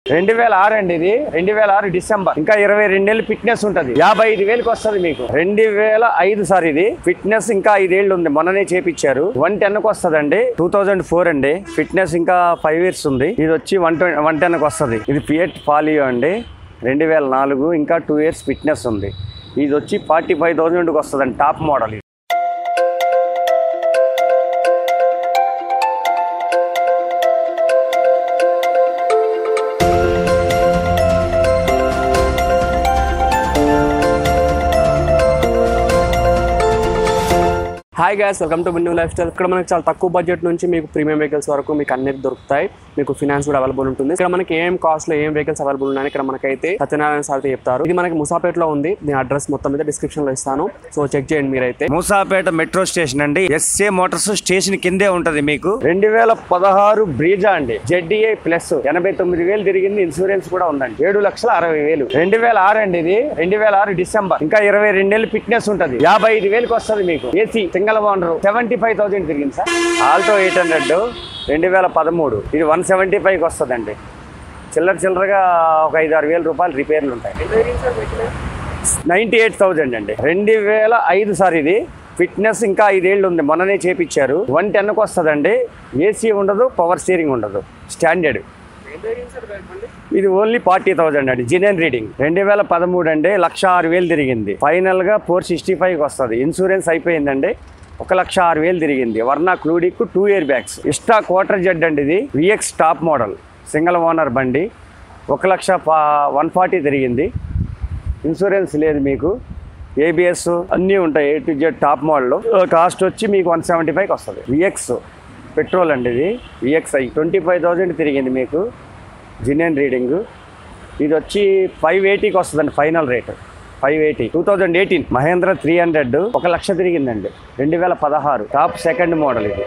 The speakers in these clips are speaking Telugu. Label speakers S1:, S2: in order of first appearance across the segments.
S1: రెండు వేల ఆరు అండి ఇది రెండు వేల ఆరు డిసెంబర్ ఇంకా ఇరవై రెండేళ్ళు ఫిట్నెస్ ఉంటది యాభై ఐదు వేలకు వస్తుంది మీకు రెండు వేల ఐదు సార్ ఇది ఫిట్నెస్ ఇంకా ఐదేళ్ళు ఉంది మొన్ననే చేపించారు వన్ టెన్ కి వస్తుంది టూ థౌజండ్ ఫోర్ అండి ఫిట్నెస్ ఇంకా ఫైవ్ ఇయర్స్ ఉంది ఇది వచ్చి వన్ ట్వంటీ వన్ టెన్ కి వస్తుంది ఇది ఫియట్ పాలియో అండి రెండు వేల నాలుగు ఇంకా టూ ఇయర్స్ ఫిట్నెస్ ఉంది ఇది వచ్చి ఫార్టీ ఫైవ్ థౌజండ్కి వస్తుందండి టాప్ మోడల్ ఇది
S2: హాయ్ గ్యాస్ వెల్కమ్ టు బిన్యూ లైఫ్ స్టైల్ ఇక్కడ మనకి చాలా తక్కువ బడ్జెట్ నుంచి మీకు ప్రీమియం వెహికల్స్ వరకు మీకు అన్ని దొరుకుతాయి మీకు ఫినాన్స్ కూడా అవైలబుల్ ఉంటుంది ఇక్కడ మనకి ఏం కాస్ట్ లో ఏం వెహికల్స్ అవైలబుల్ ఉన్నాయి ఇక్కడ మనకైతే సత్యనారాయణ సార్ చెప్తారు ఇది మనకి ముసాపేటలో ఉంది దీని అడ్రస్ మొత్తం మీద డిస్క్రిప్షన్ లో ఇస్తాను సో చెక్ చేయండి మీరైతే
S1: మూసాపేట మెట్రో స్టేషన్ అండి ఎస్ఏ మోటార్స్ స్టేషన్ కిందే ఉంటది మీకు రెండు వేల పదహారు బ్రీజా అండి జెడ్డీఐ ప్లస్ ఎనభై తొమ్మిది వేలు తిరిగింది ఇన్సూరెన్స్ కూడా ఉందండి ఏడు లక్షల అరవై వేలు రెండు వేల ఆరు అండి ఇది రెండు వేల ఆరు డిసెంబర్ ఇంకా ఇరవై రెండేళ్ళు ఫిట్నెస్ ఉంటది యాభై ఐదు వేలకు వస్తుంది మీకు AC single owner seventy five thousand తిరిగింది సార్ ఆల్టో ఎయిట్ హండ్రెడ్ రెండు వేల పదమూడు ఇది వన్ సెవెంటీ ఫైవ్కి వస్తుందండి చిల్లర చిల్లరగా ఒక ఐదు ఆరు వేల రూపాయలు రిపేర్లు ఉంటాయి నైంటీ ఎయిట్ థౌజండ్ అండి రెండు వేల ఐదు సార్ ఇది ఫిట్నెస్ ఇంకా ఐదేళ్ళు ఉంది మొన్ననే చేపించారు వన్ టెన్కి వస్తుందండి ఏసీ ఉండదు పవర్ స్టీరింగ్ ఉండదు స్టాండర్డ్ ఇది ఓన్లీ ఫార్టీ థౌజండ్ అండి జినెన్ రీడింగ్ రెండు వేల పదమూడు అండి లక్ష ఆరు వేలు తిరిగింది ఫైనల్ గా ఫోర్ సిక్స్టీ ఫైవ్కి వస్తుంది ఇన్సూరెన్స్ అయిపోయిందండి ఒక లక్ష ఆరు వేలు తిరిగింది Verna Fluidic two airbags ఇస్టా క్వార్టర్ జెడ్ అండి ఇది VX top model single owner బండి ఒక లక్ష వన్ ఫార్టీ తిరిగింది ఇన్సూరెన్స్ లేదు మీకు ఏబిఎస్ అన్నీ ఉంటాయి A to Z top model cost వచ్చి మీకు వన్ సెవెంటీ ఫైవ్కి వస్తుంది విఎక్స్ పెట్రోల్ అండి ఇది విఎక్స్ఐ ట్వంటీ ఫైవ్ థౌజండ్ తిరిగింది మీకు జినియన్ రీడింగ్ ఇది వచ్చి ఫైవ్ ఎయిటీకి వస్తుందండి final rate five eighty two thousand eighteen Mahindra three hundred ఒక లక్ష తిరిగిందండి రెండు వేల పదహారు టాప్ సెకండ్ మోడల్ ఇది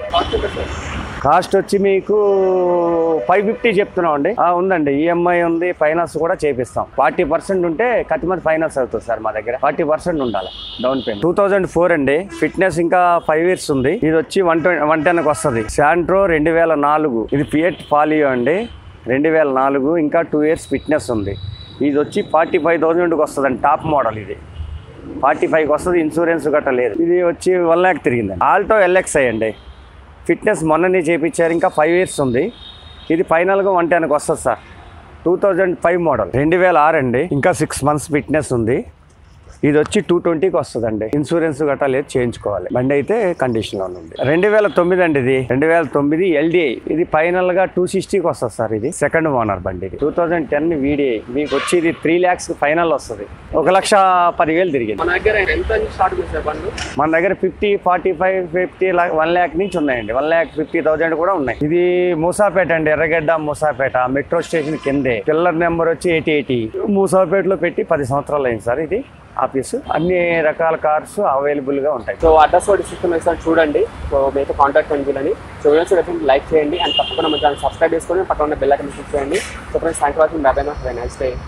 S1: కాస్ట్ వచ్చి మీకు ఫైవ్ ఫిఫ్టీ చెప్తున్నాం అండి ఆ, ఉందండి ఈఎంఐ ఉంది ఫైనాన్స్ కూడా చేపిస్తాం ఫార్టీ పర్సెంట్ ఉంటే కత్తి మంది ఫైనాన్స్ అవుతుంది సార్ మా దగ్గర ఫార్టీ పర్సెంట్ ఉండాలి down payment two thousand four అండి ఫిట్నెస్ ఇంకా ఫైవ్ ఇయర్స్ ఉంది ఇది వచ్చి వన్ ట్వంటీ వన్ టెన్కి వస్తుంది శాంట్రో రెండు వేల నాలుగు ఇది ఫియట్ పాలియో అండి రెండు వేల నాలుగు ఇంకా టూ ఇయర్స్ ఫిట్నెస్ ఉంది ఇది వచ్చి ఫార్టీ ఫైవ్ థౌజండ్కి వస్తుందండి టాప్ మోడల్ ఇది ఫార్టీ ఫైవ్కి వస్తుంది ఇన్సూరెన్స్ గట్రా లేదు ఇది వచ్చి వన్ ల్యాక్ తిరిగిందండి ఆల్టో ఎల్ఎక్స్ఐ అండి ఫిట్నెస్ మొన్ననే చేయించారు ఇంకా ఫైవ్ ఇయర్స్ ఉంది ఇది ఫైనల్గా వన్ టెన్కి వస్తుంది sir two thousand five model రెండు వేల ఆరు అండి ఇంకా సిక్స్ మంత్స్ ఫిట్నెస్ ఉంది ఇది వచ్చి టూ ట్వంటీకి వస్తుందండి ఇన్సూరెన్స్ గట్రా లేదు చేయించుకోవాలి బండి అయితే కండిషన్ లో ఉంది రెండు వేల తొమ్మిది అండి ఇది రెండు వేల తొమ్మిది ఎల్డిఐ ఇది ఫైనల్ గా టూ సిక్స్టీకి వస్తుంది సార్ ఇది సెకండ్ ఓనర్ బండి ఇది టూ థౌజండ్ టెన్ వీడిఐ మీకు వచ్చి ఇది త్రీ ల్యాక్స్ ఫైనల్ వస్తుంది ఒక లక్ష పదివేలు తిరిగింది
S2: మన దగ్గర ఎంత స్టార్ట్ చేశారు బండ్లు
S1: మన దగ్గర fifty forty five fifty one lakh నుంచి ఉన్నాయండి వన్ ల్యాక్ ఫిఫ్టీ థౌసండ్ కూడా ఉన్నాయి ఇది మూసాపేట అండి ఎర్రగడ్డ మూసాపేట మెట్రో స్టేషన్ కిందే పిల్లర్ నెంబర్ వచ్చి ఎయిటీ ఎయిటీ మూసాపేటలో పెట్టి పది సంవత్సరాలు అయింది సార్ ఇది ఆఫీసు అన్ని రకాల కార్స్ అవైలబుల్ గా ఉంటాయి
S2: సో అడ్రస్ కూడా డిస్క్రిప్షన్ ఇస్తాను చూడండి సో మీతో కాంటాక్ట్ కండి సో వీడియోస్ డెఫినెట్ లైక్ చేయండి అండ్ తప్పకుండా మన ఛానల్ సబ్స్క్రైబ్ చేసుకొని పక్కన ఉన్న బెల్ ఐకన్ క్లిక్ చేయండి so friends thank you watching bye bye next day